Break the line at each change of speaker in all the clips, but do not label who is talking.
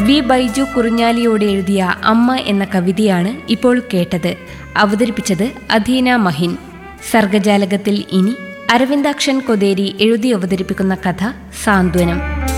V Baiju കുറിഞ്ഞാലിയോട് എഴുതിയ അമ്മ എന്ന കവിതയാണ് ഇപ്പോൾ കേട്ടത് അവതരിപ്പിച്ചത് അധീന മഹിൻ സർഗജാലകത്തിൽ ഇനി അരവിന്ദാക്ഷൻ കൊതേരി എഴുതി അവതരിപ്പിക്കുന്ന കഥ സാന്ത്വനം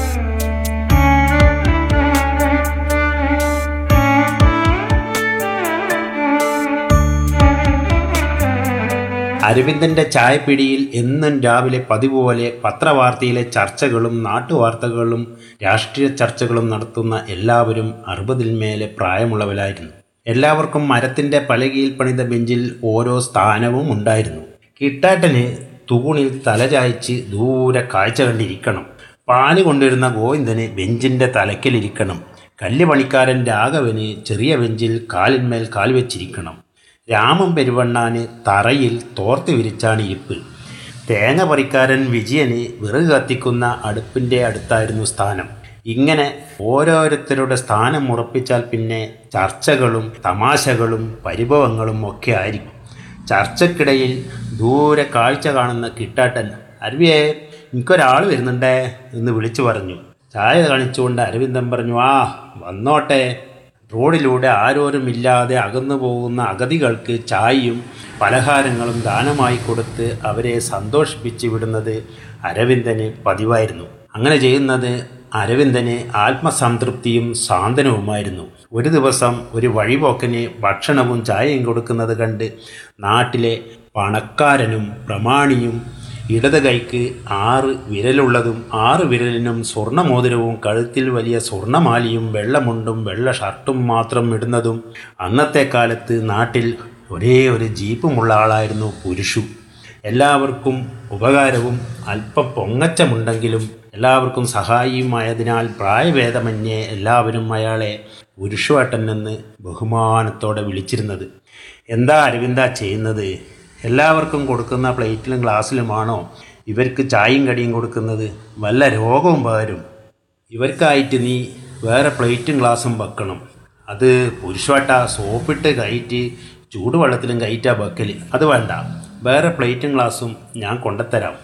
അരവിന്ദന്റെ ചായപ്പിടിയിൽ എന്നും രാവിലെ പതിവ് പോലെ പത്രവാർത്തയിലെ ചർച്ചകളും നാട്ടുവാർത്തകളും രാഷ്ട്രീയ ചർച്ചകളും നടത്തുന്ന എല്ലാവരും അറുപതിൽ മേലെ പ്രായമുള്ളവരായിരുന്നു എല്ലാവർക്കും മരത്തിന്റെ പലകയിൽ പണിത ബെഞ്ചിൽ ഓരോ സ്ഥാനവും ഉണ്ടായിരുന്നു കിട്ടാട്ടന് തൂണിൽ തലചായ്ച്ച് ദൂരെ കാഴ്ച കണ്ടിരിക്കണം പാല് കൊണ്ടിരുന്ന ഗോവിന്ദന് ബെഞ്ചിന്റെ തലയ്ക്കലിരിക്കണം കല്ലുപണിക്കാരൻ രാഘവന് ചെറിയ ബെഞ്ചിൽ കാലിന്മേൽ കാൽ വെച്ചിരിക്കണം രാമൻ പെരുവണ്ണാന് തറയിൽ തോർത്ത് വിരിച്ചാണ് ഇരിപ്പ് തേങ്ങ പറിക്കാരൻ വിജയന് വിറക് കത്തിക്കുന്ന അടുപ്പിൻ്റെ അടുത്തായിരുന്നു സ്ഥാനം ഇങ്ങനെ ഓരോരുത്തരുടെ സ്ഥാനം ഉറപ്പിച്ചാൽ പിന്നെ ചർച്ചകളും തമാശകളും പരിഭവങ്ങളും ഒക്കെ ആയിരിക്കും ചർച്ചക്കിടയിൽ ദൂരെ കാഴ്ച കാണുന്ന കിട്ടാട്ടൻ അരുവിയെ എനിക്കൊരാൾ വരുന്നുണ്ടേ എന്ന് വിളിച്ചു പറഞ്ഞു ചായ കാണിച്ചുകൊണ്ട് അരവിന്ദൻ പറഞ്ഞു ആ വന്നോട്ടെ റോഡിലൂടെ ആരോരുമില്ലാതെ അകന്നു പോകുന്ന അഗതികൾക്ക് ചായയും പലഹാരങ്ങളും ദാനമായി കൊടുത്ത് അവരെ സന്തോഷിപ്പിച്ച് വിടുന്നത് അരവിന്ദന് പതിവായിരുന്നു അങ്ങനെ ചെയ്യുന്നത് അരവിന്ദന് ആത്മസംതൃപ്തിയും സാന്ത്വനവുമായിരുന്നു ഒരു ദിവസം ഒരു വഴിപോക്കന് ഭക്ഷണവും ചായയും കൊടുക്കുന്നത് കണ്ട് നാട്ടിലെ പണക്കാരനും പ്രമാണിയും ഇടത് കൈക്ക് ആറ് വിരലുള്ളതും ആറ് വിരലിനും സ്വർണ്ണമോതിരവും കഴുത്തിൽ വലിയ സ്വർണ്ണമാലിയും വെള്ളമുണ്ടും വെള്ള ഷർട്ടും മാത്രം ഇടുന്നതും അന്നത്തെ കാലത്ത് നാട്ടിൽ ഒരേ ഒരു ജീപ്പുമുള്ള ആളായിരുന്നു പുരുഷു എല്ലാവർക്കും ഉപകാരവും അല്പം പൊങ്ങച്ചമുണ്ടെങ്കിലും എല്ലാവർക്കും സഹായിയുമായതിനാൽ പ്രായഭേദമന്യേ എല്ലാവരും അയാളെ പുരുഷുവേട്ടൻ എന്ന് ബഹുമാനത്തോടെ വിളിച്ചിരുന്നത് എന്താ അരവിന്ദ ചെയ്യുന്നത് എല്ലാവർക്കും കൊടുക്കുന്ന പ്ലേറ്റിലും ഗ്ലാസ്സിലുമാണോ ഇവർക്ക് ചായയും കടിയും കൊടുക്കുന്നത് വല്ല രോഗവും പകരും ഇവർക്കായിട്ട് നീ വേറെ പ്ലേറ്റും ഗ്ലാസും വെക്കണം അത് പുരുഷവട്ട സോപ്പിട്ട് കയറ്റി ചൂടുവെള്ളത്തിലും കയറ്റാ വെക്കൽ അത് വേണ്ട വേറെ പ്ലേറ്റും ഗ്ലാസും ഞാൻ കൊണ്ടുത്തരാം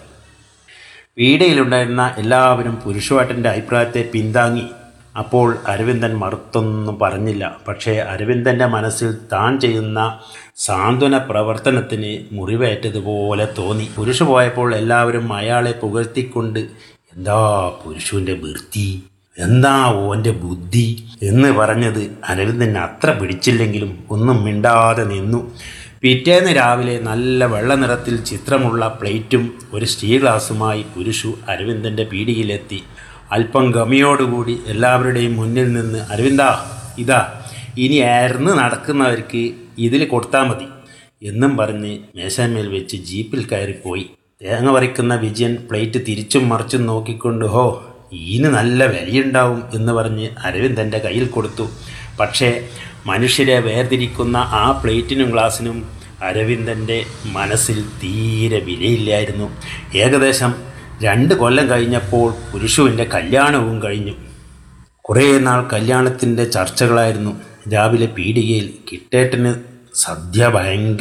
പീഡയിലുണ്ടായിരുന്ന എല്ലാവരും പുരുഷവാട്ടൻ്റെ അഭിപ്രായത്തെ പിന്താങ്ങി അപ്പോൾ അരവിന്ദൻ മറുത്തൊന്നും പറഞ്ഞില്ല പക്ഷേ അരവിന്ദൻ്റെ മനസ്സിൽ താൻ ചെയ്യുന്ന സാന്ത്വന പ്രവർത്തനത്തിന് മുറിവേറ്റതുപോലെ തോന്നി പുരുഷ പോയപ്പോൾ എല്ലാവരും അയാളെ പുകഴ്ത്തിക്കൊണ്ട് എന്താ പുരുഷൻ്റെ വൃത്തി എന്താ ഓൻ്റെ ബുദ്ധി എന്ന് പറഞ്ഞത് അരവിന്ദന് അത്ര പിടിച്ചില്ലെങ്കിലും ഒന്നും മിണ്ടാതെ നിന്നു പിറ്റേന്ന് രാവിലെ നല്ല വെള്ള നിറത്തിൽ ചിത്രമുള്ള പ്ലേറ്റും ഒരു സ്റ്റീൽ ഗ്ലാസുമായി പുരുഷു അരവിന്ദൻ്റെ പീടികയിലെത്തി അല്പം ഗമിയോടുകൂടി എല്ലാവരുടെയും മുന്നിൽ നിന്ന് അരവിന്ദ ഇതാ ഇനി ആർന്ന് നടക്കുന്നവർക്ക് ഇതിൽ കൊടുത്താൽ മതി എന്നും പറഞ്ഞ് മേശാമേൽ വെച്ച് ജീപ്പിൽ കയറിപ്പോയി തേങ്ങ പറിക്കുന്ന വിജയൻ പ്ലേറ്റ് തിരിച്ചും മറിച്ചും നോക്കിക്കൊണ്ട് ഹോ ഈന് നല്ല വിലയുണ്ടാവും എന്ന് പറഞ്ഞ് അരവിന്ദൻ്റെ കയ്യിൽ കൊടുത്തു പക്ഷേ മനുഷ്യരെ വേർതിരിക്കുന്ന ആ പ്ലേറ്റിനും ഗ്ലാസ്സിനും അരവിന്ദൻ്റെ മനസ്സിൽ തീരെ വിലയില്ലായിരുന്നു ഏകദേശം രണ്ട് കൊല്ലം കഴിഞ്ഞപ്പോൾ പുരുഷുവിൻ്റെ കല്യാണവും കഴിഞ്ഞു കുറേ നാൾ കല്യാണത്തിൻ്റെ ചർച്ചകളായിരുന്നു രാവിലെ പീടികയിൽ കിട്ടേട്ടന് സദ്യ ഭയങ്കര